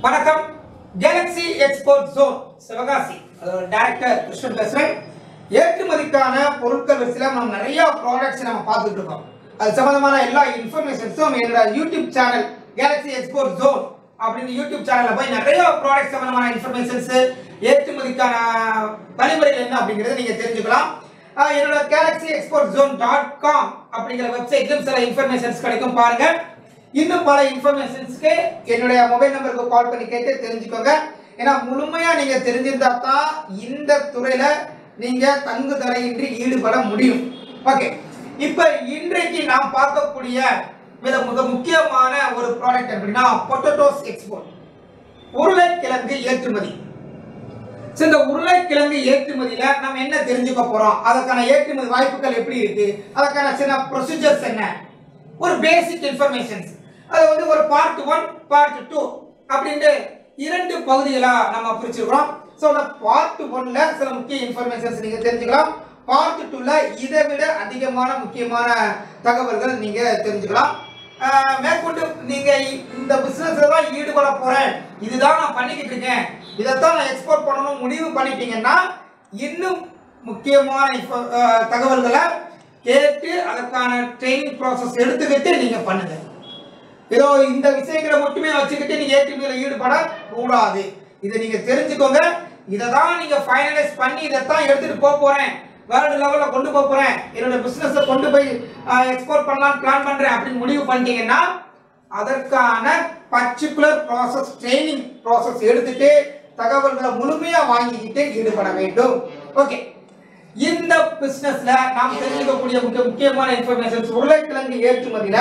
வணக்கம் Galaxy export zone Sivakasi அதோட director Krishnan பேசுறேன் ஏற்றுமதிக்கான பொருட்கள் வரிசையில் நம்ம நிறைய ப்ராடக்ட்ஸ் நம்ம பார்த்துட்டு இருக்கோம் அது சம்பந்தமான எல்லா இன்ஃபர்மேஷன்ஸும் என்னோட YouTube channel galaxy export zone அப்படின்னு யூடியூப் சேனல்ல போய் நிறைய ப்ராடக்ட் சம்பந்தமான இன்ஃபர்மேஷன்ஸ் ஏற்றுமதிக்கான வழிமுறைகள் என்ன அப்படிங்கறத நீங்க தெரிஞ்சுக்கலாம் ஆஹ் என்னோட galaxy export zone dot com அப்படிங்கிற வெப்சைட்லும் சில இன்ஃபர்மேஷன்ஸ் கிடைக்கும் பாருங்க இன்னும் பல இன்ஃபர்மேஷன்ஸ்க்கு என்னுடைய மொபைல் நம்பருக்கு கால் பண்ணி கேட்டு தெரிஞ்சுக்கோங்க ஏன்னா முழுமையா நீங்க தெரிஞ்சிருந்தா தான் இந்த துறையில நீங்க தங்கு தடையின்றி ஈடுபட முடியும் ஓகே இப்போ இன்றைக்கு நாம் பார்க்கக்கூடிய மிக மிக முக்கியமான ஒரு ப்ராடக்ட் அப்படின்னா பொட்டோட்டோஸ் எக்ஸ்போர்ட் உருளைக்கிழங்கு ஏற்றுமதி சோ இந்த உருளைக்கிழங்கு ஏற்றுமதியில நம்ம என்ன தெரிஞ்சுக்க போறோம் அதற்கான ஏற்றுமதி வாய்ப்புகள் எப்படி இருக்கு அதற்கான சில ப்ரொசீஜர்ஸ் என்ன ஒரு பேசிக் இன்ஃபர்மேஷன்ஸ் அது வந்து ஒரு பார்ட் ஒன் பார்ட் டூ அப்படின்ட்டு இரண்டு பகுதிகளா நம்ம பிரிச்சிருக்கிறோம் ஸோ அந்த பார்ட் ஒன்ல சில முக்கிய இன்ஃபர்மேஷன்ஸ் நீங்க தெரிஞ்சுக்கலாம் பார்ட் டூல இதை விட அதிகமான முக்கியமான தகவல்கள் நீங்க தெரிஞ்சுக்கலாம் ஆஹ் மேற்கொண்டு நீங்க இ- இந்த பிசினஸ்ல தான் ஈடுபட போறேன் இதுதான் நான் பண்ணிக்கிட்டு இருக்கேன் இதைத்தான் நான் எக்ஸ்போர்ட் பண்ணணும் முடிவு பண்ணிட்டீங்கன்னா இன்னும் முக்கியமான info- ஆஹ் தகவல்களை கேட்டு அதற்கான ட்ரைனிங் ப்ராசஸ் எடுத்துக்கிட்டு நீங்க பண்ணுங்க ஏதோ இந்த விஷயங்களை மட்டுமே வச்சுக்கிட்டு நீங்க ஏற்றுமதியில் ஈடுபட கூடாது இதை நீங்க தெரிஞ்சுக்கோங்க இதை தான் நீங்க ஃபைனலைஸ் பண்ணி இதைத்தான் எடுத்துட்டு போக போறேன் வேர்ல்டு லெவல்ல கொண்டு போக போறேன் என்னோட பிசினஸை கொண்டு போய் எக்ஸ்போர்ட் பண்ணலாம் பிளான் பண்றேன் அப்படின்னு முடிவு பண்ணிட்டீங்கன்னா அதற்கான பர்டிகுலர் ப்ராசஸ் ட்ரைனிங் ப்ராசஸ் எடுத்துட்டு தகவல்களை முழுமையா வாங்கிக்கிட்டு ஈடுபட வேண்டும் ஓகே இந்த பிசினஸ்ல நாம் தெரிஞ்சுக்கக்கூடிய முக்கிய முக்கியமான இன்ஃபர்மேஷன்ஸ் உருளைக்கிழங்கு ஏற்றுமதியில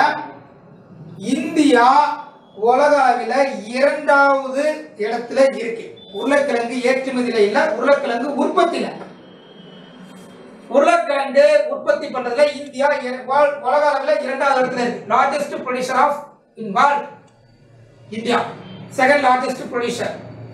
இந்தியா உலக அளவில் இரண்டாவது இடத்துல இருக்கு உருளைக்கிழங்கு ஏற்றுமதியில இல்ல உருளைக்கிழங்கு உற்பத்தியில உருளைக்கிழங்கு உற்பத்தி பண்றதுல இந்தியா இர- world- உலக அளவில் இரண்டாவது இடத்துல இருக்கு largest producer of in world India second largest producer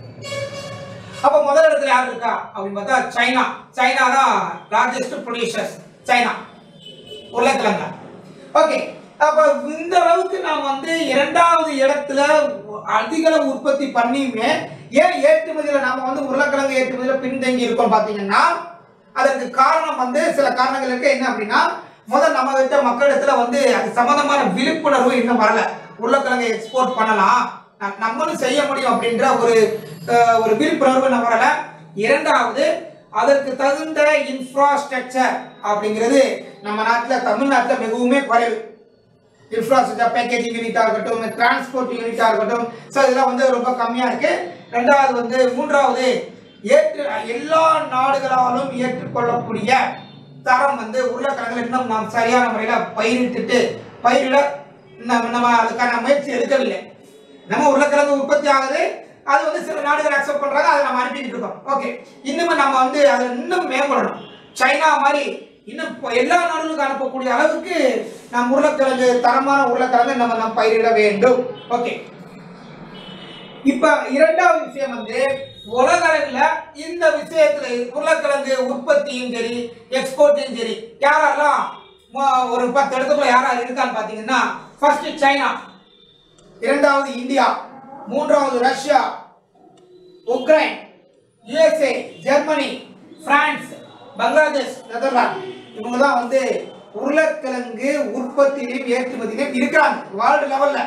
அப்ப முதல் இடத்துல யார் இருக்கா அப்படின்னு பார்த்தா சைனா சைனா தான் லார்ஜஸ்ட் ப்ரொடியூசர்ஸ் சைனா உருளைக்கிழங்கு ஓகே அப்ப இந்த அளவுக்கு நாம் வந்து இரண்டாவது இடத்துல அதிக அளவு உற்பத்தி பண்ணியுமே ஏன் ஏற்றுமதியில நாம வந்து உருளைக்கிழங்கு ஏற்றுமதியில பின்தங்கி இருக்கோம் பாத்தீங்கன்னா அதற்கு காரணம் வந்து சில காரணங்கள் இருக்கு என்ன அப்படின்னா முதல் நம்ம கிட்ட மக்களிடத்துல வந்து அது சம்பந்தமான விழிப்புணர்வு இன்னும் வரல உருளைக்கிழங்கை எக்ஸ்போர்ட் பண்ணலாம் ந- நம்மளும் செய்ய முடியும் அப்படின்ற ஒரு அஹ், ஒரு விழிப்புணர்வு நம்ம வரல இரண்டாவது அதற்கு தகுந்த இன்ஃப்ராஸ்ட்ரக்சர் அப்படிங்கிறது நம்ம நாட்டில் தமிழ்நாட்டில் மிகவுமே குறைவு இன்ஃப்ராஸ்ட்ரக்சர் பேக்கேஜிங் யூனிட்டா இருக்கட்டும் டிரான்ஸ்போர்ட் யூனிட்டா இருக்கட்டும் ஸோ இதெல்லாம் வந்து ரொம்ப கம்மியா இருக்கு ரெண்டாவது வந்து மூன்றாவது ஏற்று எல்லா நாடுகளாலும் ஏற்றுக்கொள்ளக்கூடிய தரம் வந்து உருளைக்கிழங்குல இன்னும் நாம் சரியான முறையில் பயிரிட்டுட்டு பயிரிட நம்ம நம்ம அதுக்கான முயற்சி எடுக்கவில்லை நம்ம உருளைக்கிழங்கு உற்பத்தி ஆகுது அது வந்து சில நாடுகள் அக்செப்ட் பண்றாங்க அதை நம்ம அனுப்பிட்டு இருக்கோம் ஓகே இன்னுமே நம்ம வந்து அதை இன்னும் மேம்படணும் சைனா மாதிரி இன்னும் இப்போ எல்லா நாடுகளுக்கும் அனுப்பக்கூடிய அளவுக்கு நாம் உருளைக்கிழங்கு தரமான உருளைக்கிழங்கு நம்ம நம்ம பயிரிட வேண்டும் ஓகே இப்ப இரண்டாவது விஷயம் வந்து உலக அளவில் இந்த விஷயத்துல உருளைக்கிழங்கு உற்பத்தியும் சரி எக்ஸ்போர்ட்டும் சரி யாரெல்லாம் மொ- ஒரு பத்து இடத்துக்குள்ள யாராவது இருக்கான்னு பாத்தீங்கன்னா ஃபர்ஸ்ட் சைனா இரண்டாவது இந்தியா மூன்றாவது Russia Ukraine USA Germany France Bangladesh Netherlands இவங்க தான் வந்து உருளைக்கிழங்கு உற்பத்தியிலும் ஏற்றுமதியிலும் இருக்கிறாங்க வேர்ல்டு லெவல்ல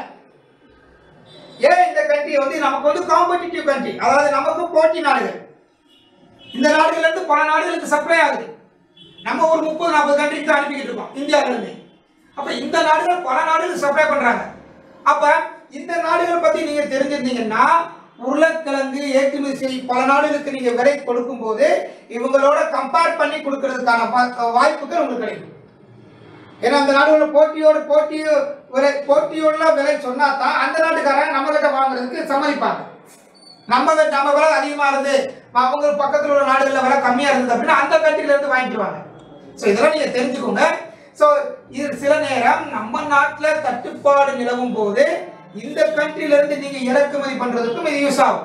ஏன் இந்த கண்ட்ரி வந்து நமக்கு வந்து காம்படிட்டிவ் கண்ட்ரி அதாவது நமக்கு போட்டி நாடுகள் இந்த நாடுகள்ல இருந்து பல நாடுகளுக்கு சப்ளை ஆகுது நம்ம ஒரு முப்பது நாற்பது கண்ட்ரிக்கு தான் அனுப்பிக்கிட்டு இருக்கோம் இந்தியாவில இருந்து அப்ப இந்த நாடுகள் பல நாடுகளுக்கு சப்ளை பண்றாங்க அப்ப இந்த நாடுகள் பத்தி நீங்க தெரிஞ்சிருந்தீங்கன்னா உருளைக்கிழங்கு ஏற்றுமதி செய் பல நாடுகளுக்கு நீங்க விலை கொடுக்கும் போது இவங்களோட கம்பேர் பண்ணி கொடுக்கறதுக்கான வா- வாய்ப்புகள் உங்களுக்கு கிடைக்கும் ஏன்னா அந்த நாடுகளோட போட்டியோடு போட்டியோ விலை போட்டியோட விலை சொன்னா தான் அந்த நாட்டுக்காரன் நம்ம கிட்ட வாங்குறதுக்கு சம்மதிப்பாங்க நம்ம கிட்ட நம்ம விலை அதிகமா இருந்து அவங்க பக்கத்துல உள்ள நாடுகள்ல விலை கம்மியா இருந்தது அப்படின்னா அந்த கண்ட்ரில இருந்து வாங்கிக்குவாங்க ஸோ இதெல்லாம் நீங்க தெரிஞ்சுக்கோங்க ஸோ இது சில நேரம் நம்ம நாட்டுல தட்டுப்பாடு நிலவும் போது இந்த கண்ட்ரில இருந்து நீங்க இறக்குமதி பண்றதுக்கும் இது யூஸ் ஆகும்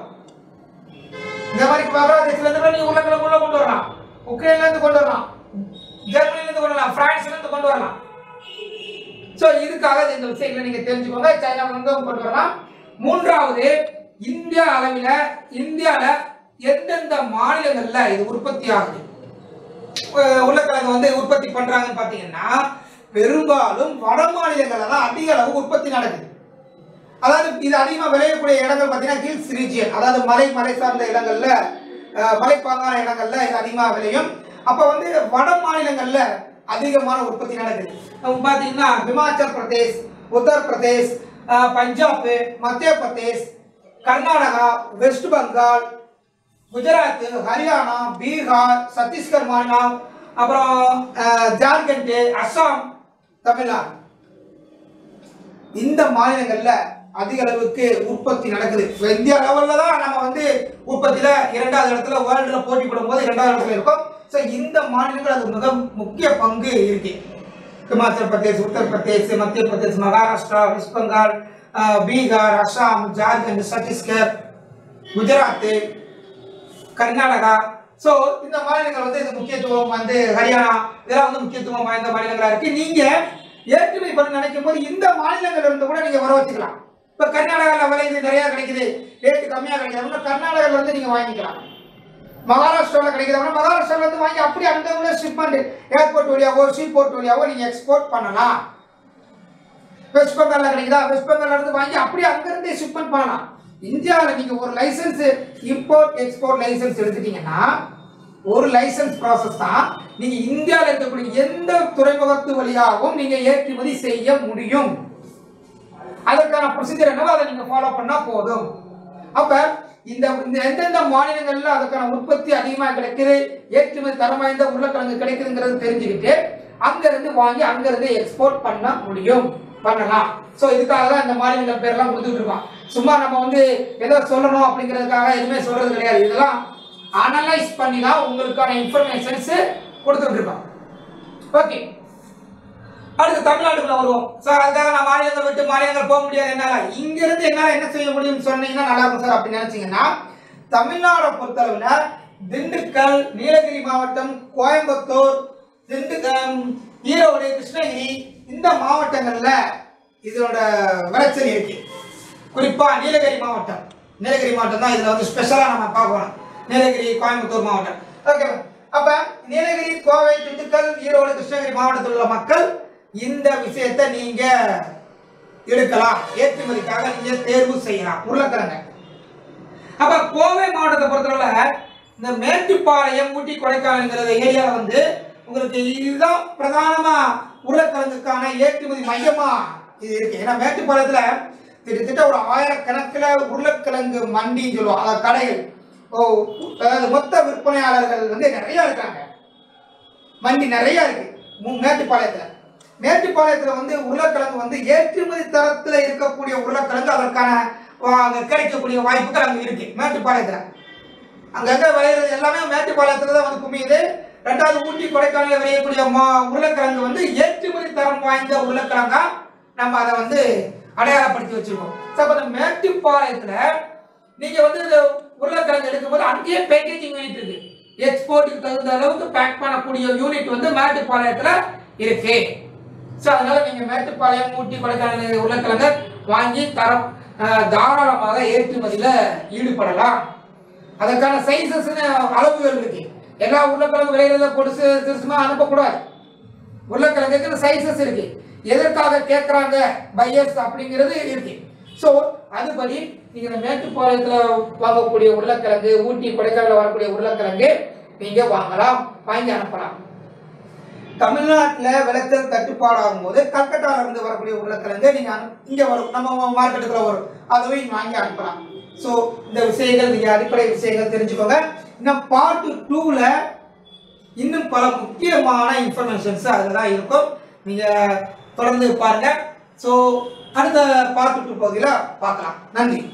இந்த மாதிரி பங்களாதேஷ்ல இருந்து கூட நீங்க உருளைக்கிழங்கு உள்ள கொண்டு வரலாம் உக்ரைன்ல இருந்து கொண்டு வரலாம் ஜெர்மனில இருந்து கொண்டு வரலாம் பிரான்ஸ்ல இருந்து கொண்டு வரலாம் சோ இதுக்காக இந்த விஷயங்களை நீங்க தெரிஞ்சுக்கோங்க சைனால இருந்து கொண்டு வரலாம் மூன்றாவது இந்தியா அளவில் இந்தியாவில் எந்தெந்த மாநிலங்கள்ல இது உற்பத்தி ஆகுது அஹ் உருளைக்கிழங்கு வந்து உற்பத்தி பண்றாங்கன்னு பார்த்தீங்கன்னா பெரும்பாலும் வட மாநிலங்கள்ல தான் அதிக அளவு உற்பத்தி நடக்குது அதாவது இது அதிகமாக விளையக்கூடிய இடங்கள் பார்த்தீங்கன்னா ஹில்ஸ் ரீஜியன் அதாவது மலை மலை சார்ந்த இடங்கள்ல அஹ், மலைப்பாங்கான இடங்கள்ல இது அதிகமாக விளையும் அப்போ வந்து வட மாநிலங்கள்ல அதிகமான உற்பத்தி நடக்குது நம்ம பார்த்தீங்கன்னா ஹிமாச்சல் பிரதேஷ் உத்தரப்பிரதேஷ் அஹ், பஞ்சாப் மத்திய பிரதேஷ் கர்நாடகா வெஸ்ட் பெங்கால் குஜராத் ஹரியானா பீகார் சத்தீஸ்கர் மாநிலம் அப்புறம் அஹ், ஜார்க்கண்ட் அஸ்ஸாம் தமிழ்நாடு இந்த மாநிலங்கள்ல அதிக அளவுக்கு உற்பத்தி நடக்குது இப்ப இந்தியா லெவல்ல தான் நம்ம வந்து உற்பத்தியில இரண்டாவது இடத்துல வேர்ல்டுல போட்டி போடும்போது இரண்டாவது இடத்துல இருக்கோம் ஸோ இந்த மாநிலங்கள் அது மிக முக்கிய பங்கு இருக்கு ஹிமாச்சல் பிரதேஷ் உத்தரப்பிரதேஷ் மத்திய பிரதேஷ் மகாராஷ்டிரா வெஸ்ட் பெங்கால் அஹ், பீகார் அஸ்ஸாம் ஜார்க்கண்ட் சத்தீஸ்கர் குஜராத் கர்நாடகா ஸோ இந்த மாநிலங்கள் வந்து இது முக்கியத்துவம் வந்து ஹரியானா இதெல்லாம் வந்து முக்கியத்துவம் வாய்ந்த மாநிலங்களா இருக்கு நீங்க ஏற்றுமை பண்ண நினைக்கும் போது இந்த மாநிலங்கள்ல இருந்து கூட நீங்க வர வச்சுக்கலாம் இப்ப கர்நாடகாவில் விளையுது நிறைய கிடைக்குது ரேட்டு கம்மியா கிடைக்குதுன்னா கர்நாடகால இருந்து நீங்க வாங்கிக்கலாம் மகாராஷ்டிராவில் கிடைக்குதுன்னா மகாராஷ்டிரால இருந்து வாங்கி அப்படி அங்க உள்ள ஷிப்மெண்ட் ஏர்போர்ட் வழியாவோ சீ போர்ட் வழியாவோ நீங்க எக்ஸ்போர்ட் பண்ணலாம் வெஸ்ட் பெங்கால்ல கிடைக்குதா வெஸ்ட் பெங்கால்ல இருந்து வாங்கி அப்படியே அங்கிருந்தே ஷிப்மெண்ட் பண்ணலாம் இந்தியாவில் நீங்க ஒரு லைசன்ஸ் இம்போர்ட் எக்ஸ்போர்ட் லைசன்ஸ் எடுத்துட்டீங்கன்னா ஒரு லைசன்ஸ் ப்ராசஸ் தான் நீங்க இந்தியாவில் இருக்கக்கூடிய எந்த துறைமுகத்து வழியாகவும் நீங்க ஏற்றுமதி செய்ய முடியும் அதற்கான ப்ரொசீஜர் என்னவோ அதை நீங்க ஃபாலோ பண்ணா போதும் அப்ப இந்த இந்த எந்தெந்த மாநிலங்கள்ல அதுக்கான உற்பத்தி அதிகமா கிடைக்குது ஏற்றுமதி தரம் வாய்ந்த உருளைக்கிழங்கு கிடைக்குதுங்கிறது தெரிஞ்சுக்கிட்டு அங்க இருந்து வாங்கி அங்க இருந்து எக்ஸ்போர்ட் பண்ண முடியும் பண்ணலாம் சோ இதுக்காக தான் இந்த மாநிலங்கள் பேர்லாம் கொடுத்துட்டு இருக்கோம் சும்மா நம்ம வந்து ஏதோ சொல்லணும் அப்படிங்கிறதுக்காக எதுவுமே சொல்றது கிடையாது இதெல்லாம் அனலைஸ் பண்ணி தான் உங்களுக்கான இன்ஃபர்மேஷன்ஸ் கொடுத்துட்டு இருக்கோம் ஓகே அடுத்து தமிழ்நாட்டுக்குள்ள வருவோம் சார் அதுக்காக நான் மாநிலங்கள் விட்டு மாநிலங்கள் போக முடியாது என்னால இங்க இருந்து என்னால என்ன செய்ய முடியும்னு சொன்னீங்கன்னா நல்லா இருக்கும் சார் அப்படின்னு நினைச்சீங்கன்னா தமிழ்நாடை பொறுத்தளவுல திண்டுக்கல் நீலகிரி மாவட்டம் கோயம்புத்தூர் திண்டுக்கல் ஈரோடு கிருஷ்ணகிரி இந்த மாவட்டங்கள்ல இதோட விளைச்சல் இருக்கு குறிப்பா நீலகிரி மாவட்டம் நீலகிரி மாவட்டம் தான் இதுல வந்து ஸ்பெஷலா நம்ம பார்க்கணும் நீலகிரி கோயம்புத்தூர் மாவட்டம் ஓகே அப்ப நீலகிரி கோவை திண்டுக்கல் ஈரோடு கிருஷ்ணகிரி மாவட்டத்தில் உள்ள மக்கள் இந்த விஷயத்தை நீங்க எடுக்கலாம் ஏற்றுமதிக்காக நீங்க தேர்வு செய்யலாம் உருளைக்கிழங்க அப்ப கோவை மாவட்டத்தை பொறுத்தவரை இந்த மேட்டுப்பாளையம் ஊட்டி கொடைக்கானல்ங்கிற ஏரியால வந்து உங்களுக்கு இதுதான் பிரதானமா உருளைக்கிழங்குக்கான ஏற்றுமதி மையமா இது இருக்கு ஏன்னா மேட்டுப்பாளையத்துல கிட்டத்தட்ட ஒரு ஆயிரக்கணக்கில் உருளைக்கிழங்கு மண்டின்னு சொல்லுவோம் அதாவது கடைகள் ஓ அதாவது மொத்த விற்பனையாளர்கள் வந்து நிறைய இருக்காங்க மண்டி நிறைய இருக்கு மு- மேட்டுப்பாளையத்துல மேட்டுப்பாளையத்துல வந்து உருளைக்கிழங்கு வந்து ஏற்றுமதி தரத்துல இருக்கக்கூடிய உருளைக்கிழங்கு அதற்கான வா- அங்க கிடைக்கக்கூடிய வாய்ப்புகள் அங்க இருக்கு மேட்டுப்பாளையத்துல அங்கங்க விளையிறது எல்லாமே மேட்டுப்பாளையத்துல தான் வந்து குமியுது ரெண்டாவது ஊட்டி கொடைக்கானல விளையக்கூடிய மா உருளைக்கிழங்கு வந்து ஏற்றுமதி தரம் வாய்ந்த உருளைக்கிழங்கா நம்ம அதை வந்து அடையாளப்படுத்தி வச்சிருக்கோம் ஸோ அப்போ இந்த மேட்டுப்பாளையத்துல நீங்க வந்து இந்த உருளைக்கிழங்கு எடுக்கும்போது அங்கேயே பேக்கேஜிங் யூனிட் இருக்கு எக்ஸ்போர்ட்டுக்கு தகுந்த அளவுக்கு பேக் பண்ணக்கூடிய யூனிட் வந்து மேட்டுப்பாளையத்துல இருக்கு ஸோ அதனால நீங்க மேட்டுப்பாளையம் ஊட்டி கொடைக்கானல் உருளைக்கிழங்கு வாங்கி தரம் அஹ், தாராளமாக ஏற்றுமதியில ஈடுபடலாம் அதற்கான சைசஸ் அளவுகள் இருக்கு எல்லா உருளைக்கிழங்கு விளையிறத பொடுசு சிறுசுமா அனுப்பக்கூடாது உருளைக்கிழங்குக்கு சைசஸ் இருக்கு எதற்காக கேட்குறாங்க பையர்ஸ் அப்படிங்கிறது இருக்கு ஸோ அதுபடி நீங்க இந்த மேட்டுப்பாளையத்தில் வாங்கக்கூடிய உருளைக்கிழங்கு ஊட்டி கொடைக்கானல வரக்கூடிய உருளைக்கிழங்கு நீங்க வாங்கலாம் வாங்கி அனுப்பலாம் தமிழ்நாட்டில் விளைச்சல் தட்டுப்பாடாகும் போது கல்கட்டால இருந்து வரக்கூடிய உருளைக்கிழங்கு நீங்க அனு- இங்க வரும் நம்ம மார்க்கெட்டுக்குள்ள வரும் அதுவும் நீங்க வாங்கி அனுப்பலாம் ஸோ இந்த விஷயங்கள் நீங்க அடிப்படை விஷயங்கள் தெரிஞ்சுக்கோங்க இன்னும் பார்ட் டூவில் இன்னும் பல முக்கியமான இன்ஃபர்மேஷன்ஸ் அதில் தான் இருக்கும் நீங்கள் தொடர்ந்து பாருங்க ஸோ அடுத்த பார்ட் டூ பகுதியில் பார்க்கலாம் நன்றி